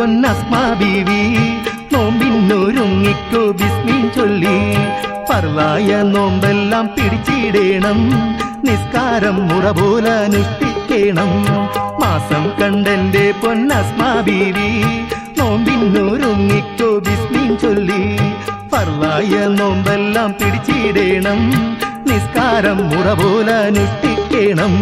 പൊന്നസ്മാ ബീവി നോമ്പിന്നൊരുങ്ങിക്കോ ബിസ്മീൻ ചൊല്ലി പറവായ നോമ്പെല്ലാം പിടിച്ചിടേണം നിസ്കാരം മുറ പോലെ അനുഷ്ഠിക്കണം മാസം കണ്ടെന്റെ പൊന്നസ്മാ ബീവി നോമ്പിന്നൊരുങ്ങിക്കോ ബിസ്മീൻ ചൊല്ലി പറവായ നോമ്പെല്ലാം പിടിച്ചിടേണം നിസ്കാരം മുറ പോലെ അനുഷ്ഠിക്കണം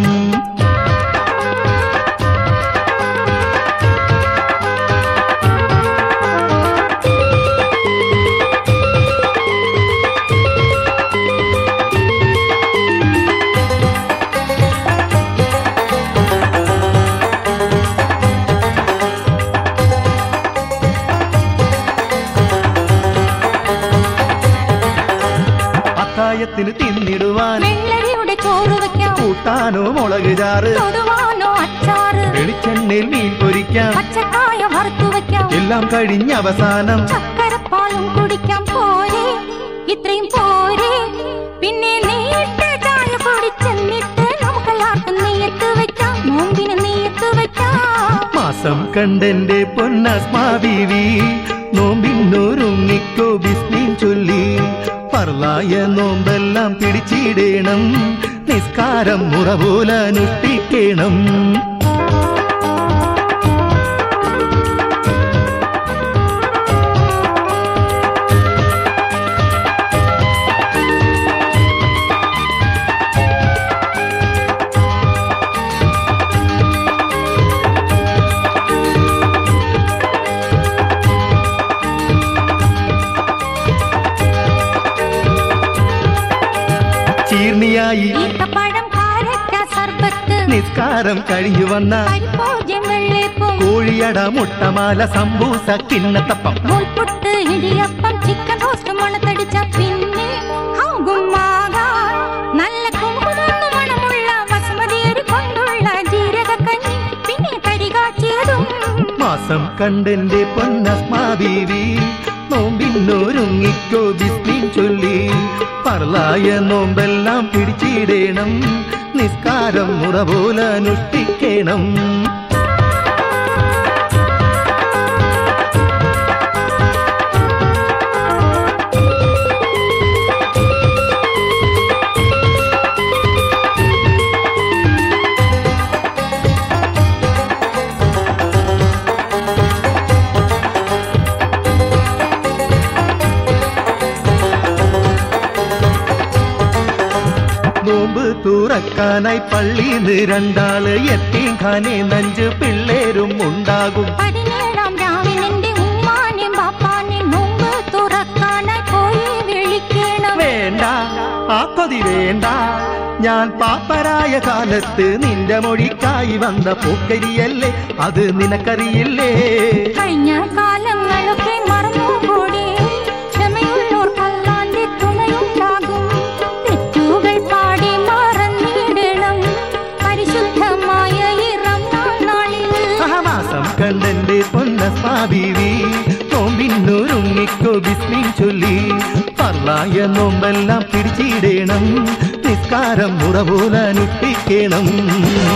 അത്തായത്തിന് തിന്നിടുവാൻ വെള്ളരിയുടെ ചോറ് വെക്കാം കൂട്ടാനോ മുളക് ചാറ് തൊടുവാനോ അച്ചാറ് വെളിച്ചെണ്ണയിൽ മീൻ പൊരിക്കാം പച്ചക്കായ വറുത്തു വെക്കാം എല്ലാം കഴിഞ്ഞ അവസാനം ചക്കരപ്പാലും കുടിക്കാം പോരെ ഇത്രയും പോരെ പിന്നെ നീട്ട് ചായ കുടിച്ചെന്നിട്ട് നമുക്കെല്ലാവർക്കും നെയ്യത്ത് വെക്കാം നോമ്പിന് നെയ്യത്ത് വെക്കാം മാസം കണ്ടെന്റെ പൊന്നസ്മാ ബീവി നോമ്പിന്നൊരുങ്ങിക്കോ ബിസ്മീൻ ചൊല്ലി പറലായ നോമ്പെല്ലാം പിടിച്ചിടേണം നിസ്കാരം മുറ പോലെ അനുഷ്ഠിക്കണം ചീർണിയായി ഈത്തപ്പഴം കാരക്ക സർബത്ത് നിസ്കാരം കഴിഞ്ഞു വന്ന പരിപ്പോജം വെള്ളേപ്പം കോഴിയട മുട്ടമാല സമ്പൂസ കിണ്ണത്തപ്പം നൂൽപുട്ട് ഇടിയപ്പം ചിക്കൻ റോസ്റ്റ് മണത്തടിച്ച പിന്നെ ആകുമാകാൻ നല്ല കുങ്കുമന്നു മണമുള്ള ബസുമതി അരി കൊണ്ടുള്ള ജീരകക്കഞ്ഞി പിന്നെ കരികാച്ചിയതും മാസം കണ്ടെന്റെ പൊന്നസ്മാ ബീവി നോമ്പിന്നൊരുങ്ങിക്കോ ബിസ്മീൻ ചൊല്ലി പറലായ നോമ്പെല്ലാം പിടിച്ചിടേണം നിസ്കാരം മുറ പോലെ അനുഷ്ഠിക്കണം നോമ്പ് തുറക്കാനായി പള്ളിന്ന് രണ്ടാള് എത്തിയും ഖാനെ നഞ്ച് പിള്ളേരും ഉണ്ടാകും പതിനേഴാം രാവിലെന്റെ ഉമ്മാനെയും ബാപ്പാനെയും നോമ്പ് തുറക്കാനായി പോയി വിളിക്കണം വേണ്ട ആ കൊതി വേണ്ട ഞാൻ പാപ്പരായ കാലത്ത് നിന്റെ മൊഴിക്കായി വന്ന പൂക്കരിയല്ലേ അത് നിനക്കറിയില്ലേ കഴിഞ്ഞ കാലങ്ങളൊക്കെ മറന്നുകൂടി ക്ഷമയുള്ളോർക്കല്ലാന്റെ തുണയുണ്ടാകും തെറ്റുകൾ പാടി മറന്നിടണം പരിശുദ്ധമായ ഈ റംസാൻ നാളിൽ സഹമാസം കണ്ടെന്റെ പൊന്ന സ്വാബീവി നോമ്പിന്നൊരുങ്ങിക്കോ ബിസ്മിൻ ചൊല്ലി പറലായ നോമ്പെല്ലാം പിടിച്ചിടേണം നിസ്കാരം മുറ പോലെ അനുഷ്ഠിക്കണം